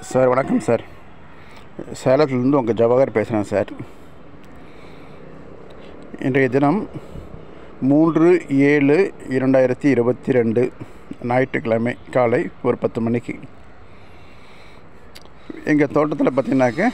sir வணக்கம் sir சேலத்துலேருந்து உங்கள் ஜவஹர் பேசுகிறேன் சார் இன்றைய தினம் மூன்று ஏழு இரண்டாயிரத்தி இருபத்தி ரெண்டு ஞாயிற்றுக்கிழமை காலை ஒரு பத்து மணிக்கு எங்கள் தோட்டத்தில் பார்த்தீங்கன்னாக்க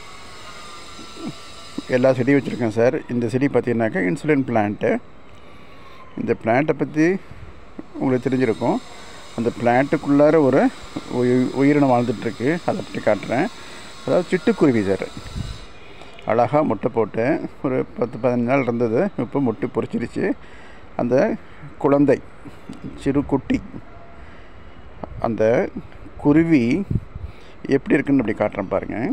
எல்லா செடியும் வச்சுருக்கேன் சார் இந்த செடி பார்த்தீங்கன்னாக்கா இன்சுலின் பிளான்ட்டு இந்த பிளான்ட்டை பற்றி உங்களுக்கு தெரிஞ்சிருக்கும் அந்த பிளான்ட்டுக்குள்ளார ஒரு உயி- உயிரினம் வாழ்ந்துட்டுருக்கு அதை பற்றி காட்டுறேன் அதாவது சிட்டுக்குருவி சார் அழகாக முட்டை போட்டு ஒரு பத்து பதினஞ்சு நாள் இருந்தது இப்போ முட்டை பொரிச்சிருச்சு அந்த குழந்தை சிறு குட்டி அந்த குருவி எப்படி இருக்குன்னு அப்படி காட்டுறேன் பாருங்கள்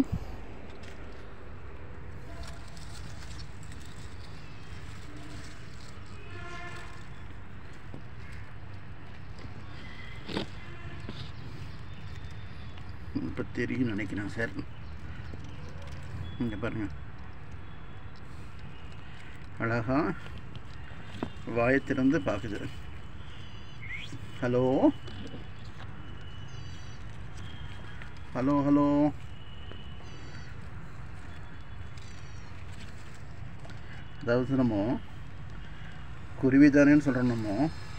இப்போ தெரியும் நினைக்கிறேன் சார் இங்கே பாருங்க அழகா வாயை திறந்து பார்க்குது ஹலோ ஹலோ ஹலோ அதாவது நம்ம குருவி தானேன்னு சொல்கிறோம் நம்ம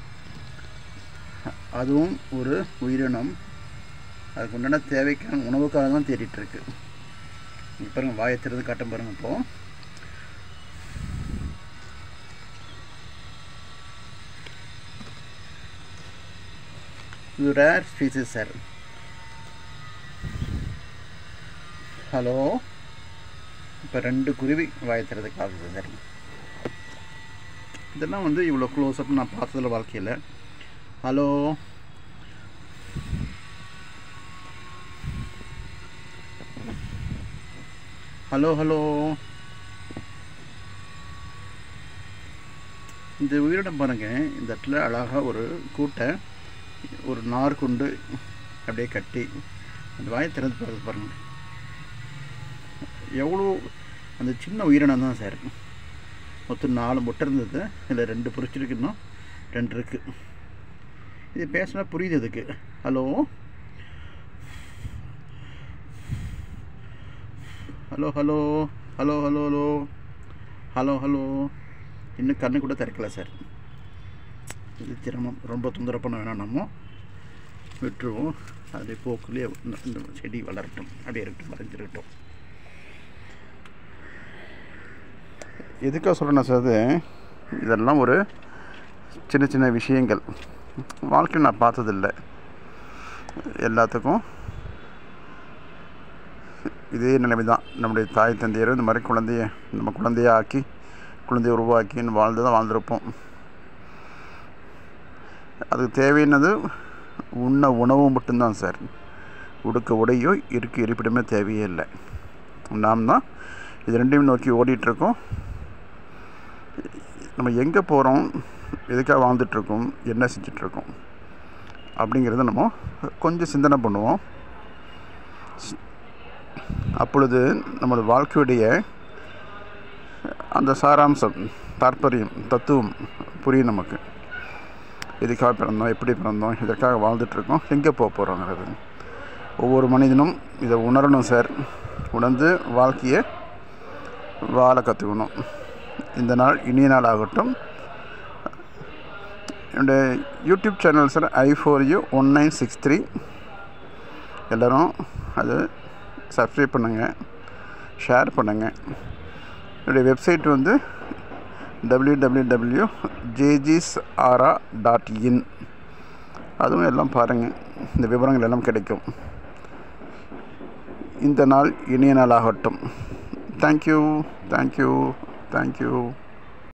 அதுவும் ஒரு உயிரினம் அதுக்கு உண்டான தேவைக்கான உணவுக்காக தான் தேடிட்டு இருக்கு இங்க பாருங்க வாயை திறந்து காட்ட பாருங்க இப்போ இது ரேர் ஸ்பீசஸ் சார் ஹலோ இப்போ ரெண்டு குருவி வாயை திறந்து காட்டுது சார் இதெல்லாம் வந்து இவ்வளோ க்ளோஸ்அப் நான் பார்த்ததில்ல வாழ்க்கையில் ஹலோ ஹலோ ஹலோ இந்த உயிரினம் பாருங்க இந்த இடத்துல அழகாக ஒரு கூட்டை ஒரு நார் கொண்டு அப்படியே கட்டி அந்த வாயை திறந்து பார்த்து பாருங்க எவ்வளோ அந்த சின்ன உயிரினம் தான் சார் மொத்தம் நாலு முட்டை இருந்தது இதில் ரெண்டு பொரிச்சிருக்கு இன்னும் ரெண்டு இருக்குது இது பேசினா புரியுது இதுக்கு hello hello hello hello hello hello hello hello இன்னும் கண்ணு கூட திறக்கல சார் இது சிரமம் ரொம்ப தொந்தரவு பண்ண வேணாம் நம்ம விட்டுருவோம் அது போக்குலேயே இந்த- இந்த செடி வளரட்டும் அப்படியே இருக்கட்டும் மறைஞ்சிருக்கட்டும் எதுக்காக சொல்கிறேன்னா சார் அது இதெல்லாம் ஒரு சின்ன சின்ன விஷயங்கள் வாழ்க்கையில் நான் பார்த்ததில்ல எல்லாத்துக்கும் இதே நிலைமை தான் நம்முடைய தாய் தந்தையர் இந்த மாதிரி குழந்தைய நம்ம குழந்தைய ஆக்கி குழந்தைய உருவாக்கின்னு வாழ்ந்து தான் வாழ்ந்திருப்போம் அதுக்கு தேவையானது உண்ண உணவு மட்டும்தான் சார் உடுக்க உடையோ இருக்க இருப்பிடமே தேவையே இல்லை நாம் தான் இது ரெண்டையும் நோக்கி ஓடிட்டுருக்கோம் நம்ம எங்கே போகிறோம் எதுக்காக வாழ்ந்துட்டுருக்கோம் என்ன செஞ்சிட்ருக்கோம் அப்படிங்கிறத நம்ம கொஞ்சம் சிந்தனை பண்ணுவோம் அப்பொழுது நம்மளோட வாழ்க்கையுடைய அந்த சாராம்சம் தாற்பயம் தத்துவம் புரியும் நமக்கு எதுக்காக பிறந்தோம் எப்படி பிறந்தோம் இதற்காக வாழ்ந்துட்டுருக்கோம் எங்கே போக போகிறோங்கிறது ஒவ்வொரு மனிதனும் இதை உணரணும் சார் உணர்ந்து வாழ்க்கையை வாழ கற்றுக்கணும் இந்த நாள் இனிய நாள் ஆகட்டும் என்னுடைய YouTube channel sir I four U one nine six three எல்லோரும் அது சப்ஸ்கிரைப் பண்ணுங்கள் ஷேர் பண்ணுங்கள் என்னுடைய வெப்சைட் வந்து டபிள்யூ டபிள்யூ டபிள்யூ ஜேஜிஸ் ஆரா டாட் இன் அதுவும் எல்லாம் பாருங்கள் இந்த விவரங்கள் எல்லாம் கிடைக்கும் இந்த நாள் இனிய நாள் ஆகட்டும் தேங்க்யூ தேங்க்யூ தேங்க்யூ